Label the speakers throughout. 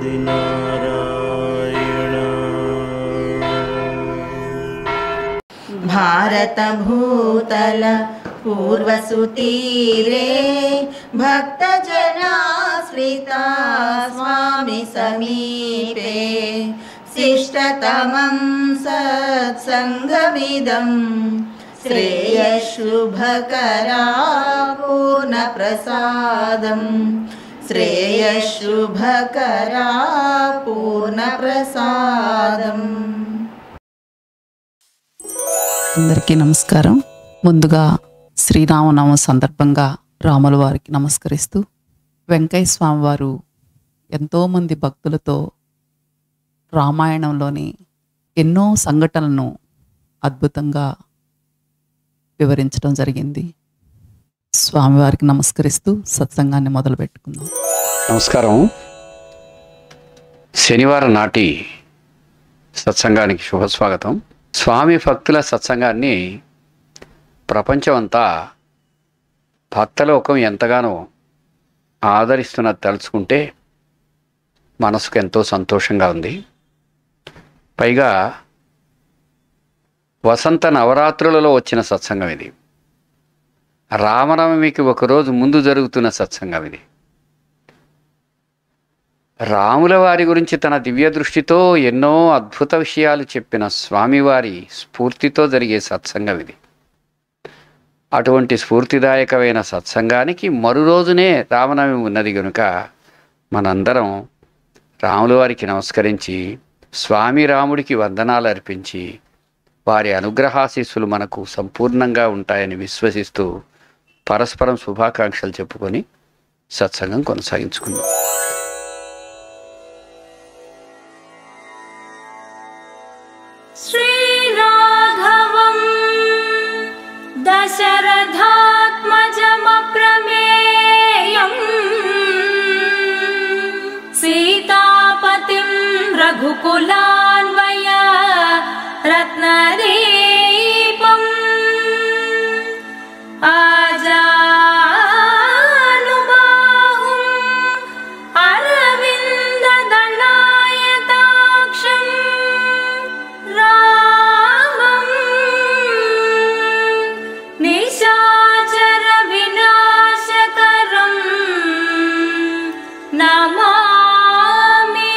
Speaker 1: भारतभूतल पूर्वसुतीरे भक्तजनाश्रिता स्वामि समीपे शिष्टतमं सत्सङ्गमिदं श्रेयशुभकरा पूर्णप्रसादम् श्रेयशुभकरा पूर्णप्रसादम्
Speaker 2: అందరికీ నమస్కారం ముందుగా శ్రీరామనవమ సందర్భంగా రాముల వారికి నమస్కరిస్తూ వెంకయ్య స్వామి వారు ఎంతోమంది భక్తులతో రామాయణంలోని ఎన్నో సంఘటనలను అద్భుతంగా వివరించడం జరిగింది స్వామివారికి నమస్కరిస్తూ సత్సంగాన్ని మొదలు పెట్టుకుందాం
Speaker 3: నమస్కారం శనివారం నాటి సత్సంగానికి శుభస్వాగతం స్వామి భక్తుల సత్సంగాన్ని ప్రపంచమంతా భక్తలోకం ఎంతగానో ఆదరిస్తున్నది తలుచుకుంటే మనసుకు ఎంతో సంతోషంగా ఉంది పైగా వసంత నవరాత్రులలో వచ్చిన సత్సంగం ఇది రామనవమికి ఒకరోజు ముందు జరుగుతున్న సత్సంగం ఇది రాముల వారి గురించి తన దివ్య దృష్టితో ఎన్నో అద్భుత విషయాలు చెప్పిన స్వామివారి స్ఫూర్తితో జరిగే సత్సంగం ఇది అటువంటి స్ఫూర్తిదాయకమైన సత్సంగానికి మరు రోజునే రామనవమి ఉన్నది గనుక మనందరం రాముల వారికి నమస్కరించి స్వామి రాముడికి వందనాలు అర్పించి వారి అనుగ్రహాశీస్సులు మనకు సంపూర్ణంగా ఉంటాయని విశ్వసిస్తూ పరస్పరం శుభాకాంక్షలు చెప్పుకొని సత్సంగం కొనసాగించుకుందాం
Speaker 4: श्रीराघवम् दशरथात्मजमप्रमेयम् सीतापतिं रघुकुलान्वय रत्नदीपम् आजानुबाहुम् अरविन्ददलायताक्षम् रामम् निशाचरविनाशकरम् नमामि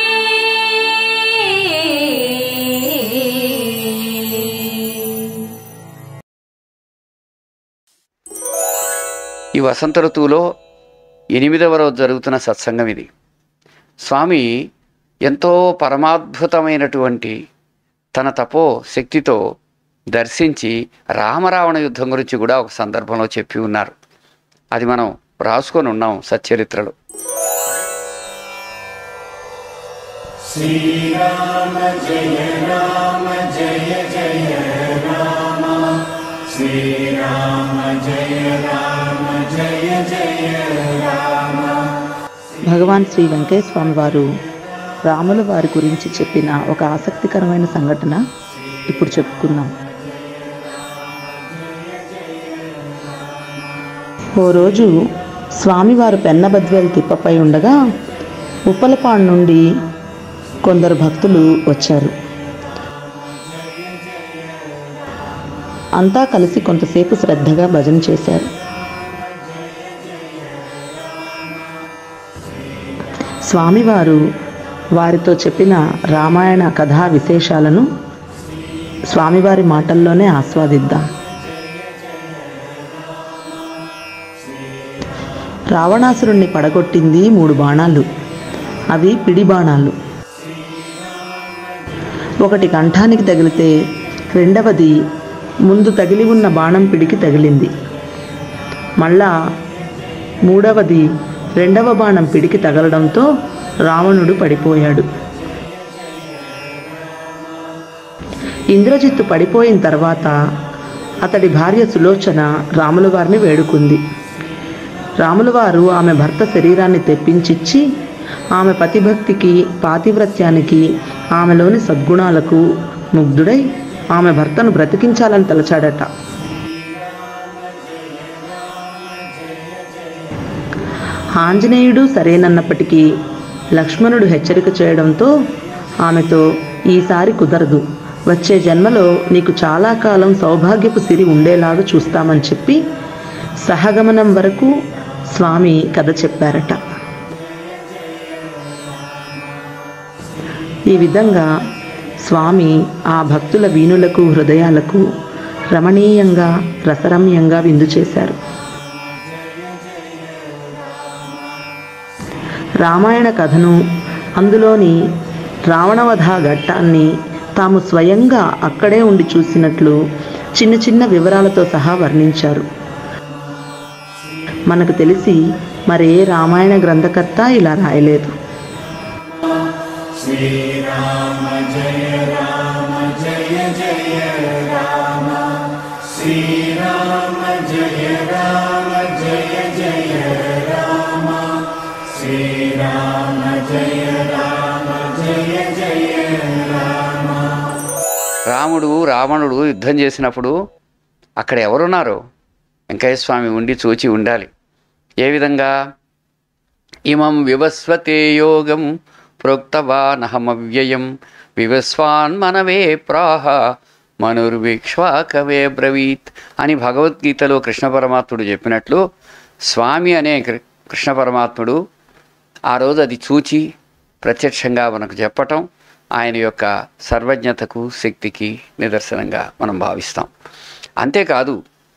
Speaker 3: ఈ వసంత ఋతువులో ఎనిమిదవ రోజు జరుగుతున్న సత్సంగం ఇది స్వామి ఎంతో పరమాద్భుతమైనటువంటి తన తపో శక్తితో దర్శించి రామరావణ యుద్ధం గురించి కూడా ఒక సందర్భంలో చెప్పి ఉన్నారు అది మనం రాసుకొని ఉన్నాం సచ్చరిత్రలో
Speaker 2: భగవాన్ శ్రీ వెంకయ్య స్వామి వారు రాముల వారి గురించి చెప్పిన ఒక ఆసక్తికరమైన సంఘటన ఇప్పుడు చెప్పుకుందాం ఓ రోజు స్వామివారు పెన్నబద్వేలు తిప్పపై ఉండగా ఉప్పలపాడు నుండి కొందరు భక్తులు వచ్చారు అంతా కలిసి కొంతసేపు శ్రద్ధగా భజన చేశారు స్వామివారు వారితో చెప్పిన రామాయణ కథా విశేషాలను స్వామివారి మాటల్లోనే ఆస్వాదిద్దాం రావణాసురుణ్ణి పడగొట్టింది మూడు బాణాలు అవి పిడి బాణాలు ఒకటి కంఠానికి తగిలితే రెండవది ముందు తగిలి ఉన్న బాణం పిడికి తగిలింది మళ్ళా మూడవది రెండవ బాణం పిడికి తగలడంతో రావణుడు పడిపోయాడు ఇంద్రజిత్తు పడిపోయిన తర్వాత అతడి భార్య సులోచన రాముల వారిని వేడుకుంది రాముల వారు ఆమె భర్త శరీరాన్ని తెప్పించిచ్చి ఆమె పతిభక్తికి పాతివ్రత్యానికి ఆమెలోని సద్గుణాలకు ముగ్ధుడై ఆమె భర్తను బ్రతికించాలని తలచాడట ఆంజనేయుడు సరేనన్నప్పటికీ లక్ష్మణుడు హెచ్చరిక చేయడంతో ఆమెతో ఈసారి కుదరదు వచ్చే జన్మలో నీకు చాలా కాలం సౌభాగ్యపు సిరి ఉండేలాగా చూస్తామని చెప్పి సహగమనం వరకు స్వామి కథ చెప్పారట ఈ విధంగా స్వామి ఆ భక్తుల వీణులకు హృదయాలకు రమణీయంగా రసరమ్యంగా విందు చేశారు రామాయణ కథను అందులోని రావణవధ ఘట్టాన్ని తాము స్వయంగా అక్కడే ఉండి చూసినట్లు చిన్న చిన్న వివరాలతో సహా వర్ణించారు మనకు తెలిసి మరే రామాయణ గ్రంథకర్త ఇలా రాయలేదు
Speaker 3: రాముడు రావణుడు యుద్ధం చేసినప్పుడు అక్కడ ఎవరున్నారు వెంకయ్య స్వామి ఉండి చూచి ఉండాలి ఏ విధంగా ఇమం వివస్వతే యోగం ప్రోక్తవానహమవ్యయం వివస్వాన్ మనవే ప్రాహ మనుర్విక్ష్వాకవే బ్రవీత్ అని భగవద్గీతలో కృష్ణ పరమాత్ముడు చెప్పినట్లు స్వామి అనే కృ- కృష్ణ పరమాత్ముడు ఆ రోజు అది చూచి ప్రత్యక్షంగా మనకు చెప్పటం ఆయన యొక్క సర్వజ్ఞతకు శక్తికి నిదర్శనంగా మనం భావిస్తాం అంతేకాదు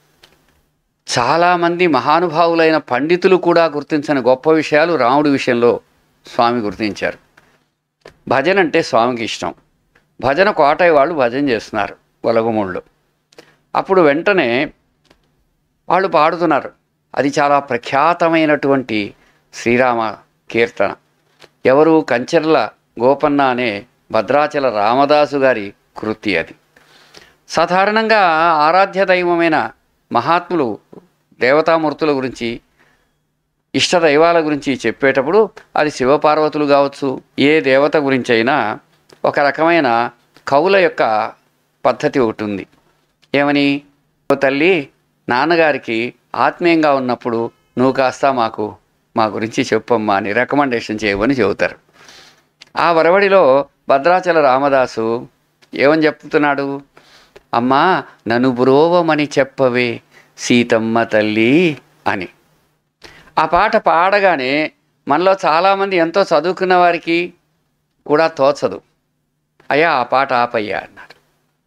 Speaker 3: చాలామంది మహానుభావులైన పండితులు కూడా గుర్తించని గొప్ప విషయాలు రాముడి విషయంలో స్వామి గుర్తించారు భజన అంటే స్వామికి ఇష్టం భజన కోటయ్య వాళ్ళు భజన చేస్తున్నారు ఒలగమూళ్ళు అప్పుడు వెంటనే వాళ్ళు పాడుతున్నారు అది చాలా ప్రఖ్యాతమైనటువంటి శ్రీరామ కీర్తన ఎవరు కంచెర్ల గోపన్న అనే భద్రాచల రామదాసు గారి కృతి అది సాధారణంగా ఆరాధ్య దైవమైన మహాత్ములు దేవతామూర్తుల గురించి ఇష్ట దైవాల గురించి చెప్పేటప్పుడు అది శివపార్వతులు కావచ్చు ఏ దేవత గురించి అయినా ఒక రకమైన కవుల యొక్క పద్ధతి ఒకటి ఉంది ఏమని "ఓ తల్లి నాన్నగారికి ఆత్మీయంగా ఉన్నప్పుడు నువ్వు కాస్త మాకు మా గురించి చెప్పమ్మా అని రికమెండేషన్ చేయమని చెబుతారు ఆ వరవడిలో భద్రాచల రామదాసు ఏమని చెప్తున్నాడు అమ్మా నన్ను బ్రోవమని చెప్పవే సీతమ్మ తల్లి అని ఆ పాట పాడగానే మనలో చాలామంది ఎంతో చదువుకున్న వారికి కూడా తోచదు అయ్యా ఆ పాట ఆపయ్యా అన్నారు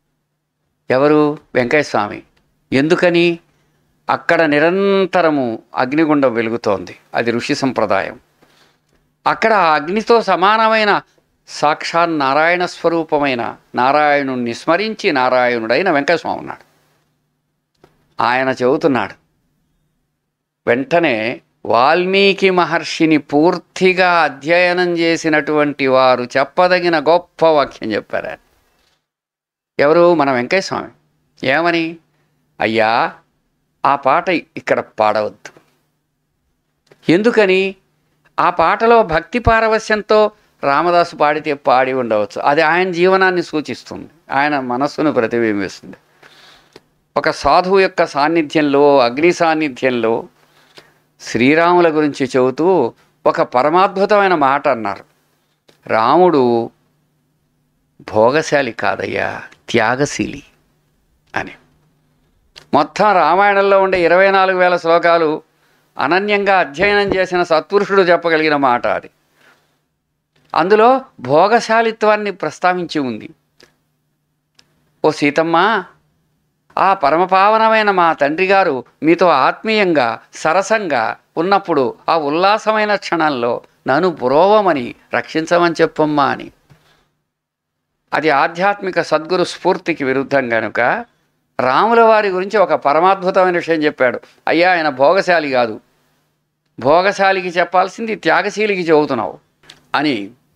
Speaker 3: ఎవరు వెంకయ్య స్వామి ఎందుకని అక్కడ నిరంతరము అగ్నిగుండం వెలుగుతోంది అది ఋషి సంప్రదాయం అక్కడ ఆ అగ్నితో సమానమైన సాక్షాత్ నారాయణ స్వరూపమైన నారాయణుణ్ణి స్మరించి నారాయణుడైన వెంకటస్వామి ఉన్నాడు ఆయన చెబుతున్నాడు వెంటనే వాల్మీకి మహర్షిని పూర్తిగా అధ్యయనం చేసినటువంటి వారు చెప్పదగిన గొప్ప వాక్యం చెప్పారు ఆయన. ఎవరు మన వెంకయ్య స్వామి ఏమని అయ్యా ఆ పాట ఇక్కడ పాడవద్దు ఎందుకని ఆ పాటలో భక్తి పారవస్యంతో రామదాసు పాడితే పాడి ఉండవచ్చు అది ఆయన జీవనాన్ని సూచిస్తుంది ఆయన మనస్సును ప్రతిబింబిస్తుంది ఒక సాధువు యొక్క సాన్నిధ్యంలో అగ్ని సాన్నిధ్యంలో శ్రీరాముల గురించి చెబుతూ ఒక పరమాద్భుతమైన మాట అన్నారు రాముడు భోగశాలి కాదయ్యా త్యాగశీలి అని మొత్తం రామాయణంలో ఉండే ఇరవై నాలుగు వేల శ్లోకాలు అనన్యంగా అధ్యయనం చేసిన సత్పురుషుడు చెప్పగలిగిన మాట అది అందులో భోగశాలిత్వాన్ని ప్రస్తావించి ఉంది ఓ సీతమ్మ ఆ పరమపావనమైన మా తండ్రి గారు మీతో ఆత్మీయంగా సరసంగా ఉన్నప్పుడు ఆ ఉల్లాసమైన క్షణంలో నన్ను పురోవమని రక్షించమని చెప్పమ్మా అని అది ఆధ్యాత్మిక సద్గురు స్ఫూర్తికి విరుద్ధం కనుక రాముల వారి గురించి ఒక పరమాద్భుతమైన విషయం చెప్పాడు అయ్యా ఆయన భోగశాలి కాదు భోగశాలికి చెప్పాల్సింది త్యాగశీలికి చెబుతున్నావు అని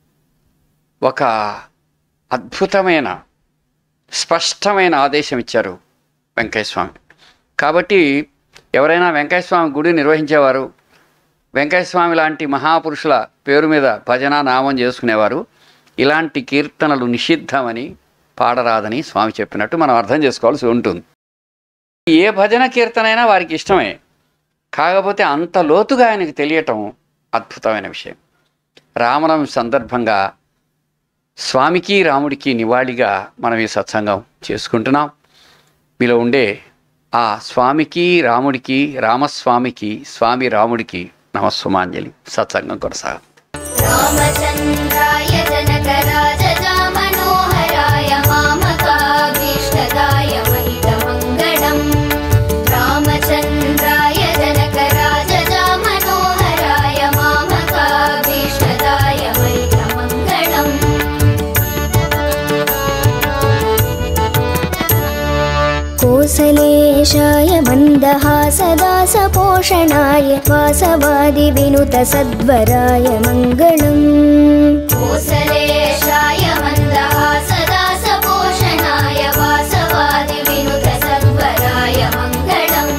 Speaker 3: ఒక అద్భుతమైన స్పష్టమైన ఆదేశం ఇచ్చారు వెంకయ్యస్వామి కాబట్టి ఎవరైనా వెంకయ్యస్వామి గుడి నిర్వహించేవారు వెంకయ్యస్వామి లాంటి మహాపురుషుల పేరు మీద భజన నామం చేసుకునేవారు ఇలాంటి కీర్తనలు నిషిద్ధమని పాడరాదని స్వామి చెప్పినట్టు మనం అర్థం చేసుకోవాల్సి ఉంటుంది ఏ భజన కీర్తనైనా వారికి ఇష్టమే కాకపోతే అంత లోతుగా ఆయనకు తెలియటం అద్భుతమైన విషయం రామనవమి సందర్భంగా స్వామికి రాముడికి నివాళిగా మనం ఈ సత్సంగం చేసుకుంటున్నాం మీలో ఉండే ఆ స్వామికి రాముడికి రామస్వామికి స్వామి రాముడికి నమస్సుమాంజలి సత్సంగం కొనసాగం
Speaker 5: रामचन्द्राय जनकराजजामनोहराय मामकाभीष्टदाय महितमङ्गलम् रामचन्द्राय जनकराजजामनोहराय मामकाभीष्टदाय महितमङ्गलम्
Speaker 6: कोसलेशाय मन्दहासदासपोषणाय वासवादिविनुतसद्वराय मङ्गलम्
Speaker 5: कोसलेशाय मन्दहासदासपोषणाय वासवादिविनुतसद्वराय मङ्गलम्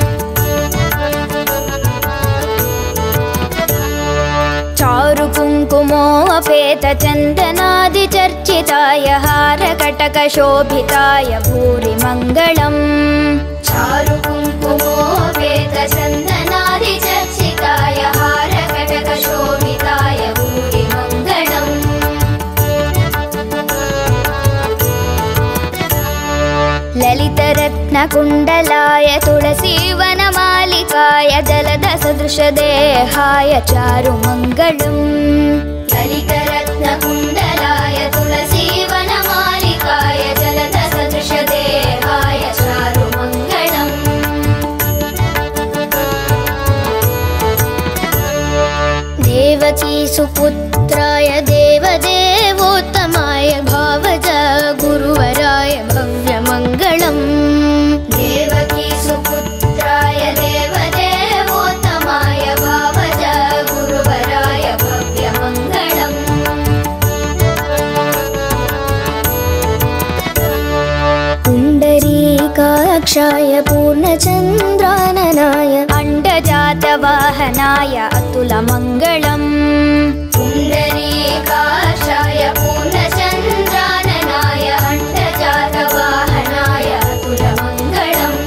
Speaker 6: चारुकुङ्कुमोऽपेतचन्दनादिचर्चिताय हारकटकशोभिताय भूरि मङ्गलम्
Speaker 5: चारुकुङ्कुमोपेतचन्दनादिचर्चिताय हारकटकशोभिताय भूरि मङ्गलम्
Speaker 6: ललितरत्नकुण्डलाय तुलसीवनमालिकाय जलदसदृशदेहाय चारुमङ्गलम्
Speaker 5: ललितरत्नकुण्डलाय तुलसीवनमालिकाय जलदसदृशदेहाय चारुमङ्गलम्
Speaker 6: देवकी सुपुत्राय देवदेवोत्तमाय भावज गुरुवराय भव्यमङ्गलम्
Speaker 5: देवकी सुपुत्राय देवदेवोत्तमाय भावज गुरुवराय भव्यमङ्गलम्
Speaker 6: पुण्डरीकाक्षाय पूर्णचन्द्राननाय अण्डजातवाहनाय अतुलमङ्गलम्
Speaker 5: पुण्डरीकाक्षाय पूर्णचन्द्राननाय अण्डजातवाहनाय अतुलमङ्गलम्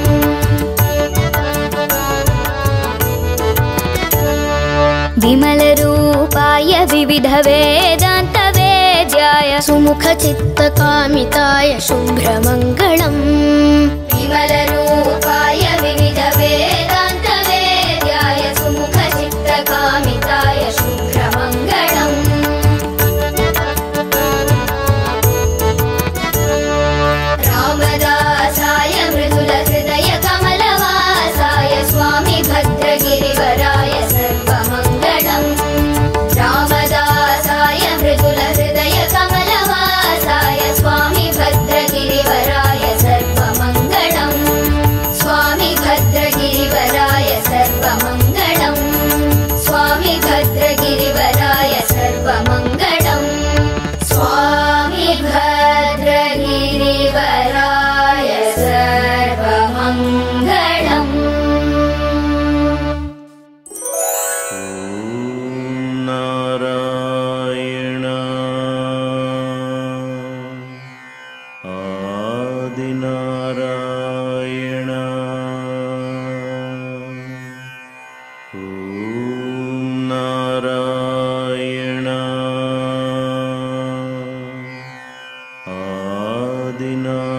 Speaker 6: विमलरूपाय विविधवेदान्तवेद्याय सुमुखचित्तकामिताय शुभ्रमङ्गलम्
Speaker 5: विमलरूपाय विविधवेदान्तवेद्याय सुमुखचित्तकामिताय शुभ्रमङ्गलम् रामदासाय मृदुलहृदय कमलवासाय स्वामि भद्रगिरिवराय सर्वमङ्गलम् रामदासाय मृदुलहृदय कमलवासाय स्वामि भद्रगिरिवराय सर्वमङ्गलम् स्वामि भद्रगिरिवराय सर्वमङ्गलम् स्वामि भद्रगिरिवराय सर्वमङ्गलम् स्वामि भद्रगिरिवराय सर्वमङ्गलम्
Speaker 7: नारायण आदिनारायण ॐ नारायण आदिनारायण